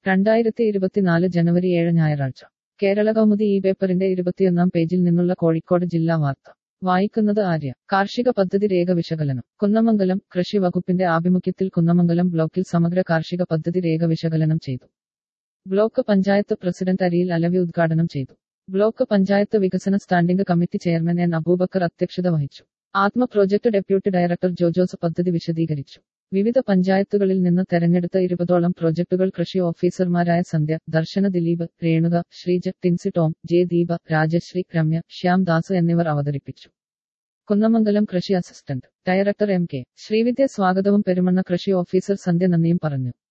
രണ്ടായിരത്തി ഇരുപത്തിനാല് ജനുവരി ഏഴ് ഞായറാഴ്ച കേരള കൗമുദി ഈ പേപ്പറിന്റെ ഇരുപത്തിയൊന്നാം പേജിൽ നിന്നുള്ള കോഴിക്കോട് ജില്ലാ വാർത്ത വായിക്കുന്നത് ആര്യ കാർഷിക പദ്ധതി രേഖ വിശകലനം കുന്നമംഗലം കൃഷി വകുപ്പിന്റെ ആഭിമുഖ്യത്തിൽ കുന്നമംഗലം ബ്ലോക്കിൽ സമഗ്ര കാർഷിക പദ്ധതി രേഖ വിശകലനം ചെയ്തു ബ്ലോക്ക് പഞ്ചായത്ത് പ്രസിഡന്റ് അരിയിൽ അലവി ഉദ്ഘാടനം ചെയ്തു ബ്ലോക്ക് പഞ്ചായത്ത് വികസന standing committee chairman N Abubakar അധ്യക്ഷത വഹിച്ചു ആത്മ പ്രോജക്ട് ഡെപ്യൂട്ടി ഡയറക്ടർ ജോജോസ് പദ്ധതി വിശദീകരിച്ചു വിവിധ പഞ്ചായത്തുകളിൽ നിന്ന് തെരഞ്ഞെടുത്ത ഇരുപതോളം പ്രോജക്ടുകൾ കൃഷി ഓഫീസർമാരായ സന്ധ്യ ദർശന ദിലീപ് രേണുക ശ്രീജ ടിൻസി ടോം ജെ ദീപ രാജശ്രീ രമ്യ ശ്യാം ദാസ് എന്നിവർ അവതരിപ്പിച്ചു കുന്നമംഗലം കൃഷി assistant director M K Sreevidya സ്വാഗതവും പെരുമണ്ണ കൃഷി ഓഫീസർ സന്ധ്യ നന്ദിയും പറഞ്ഞു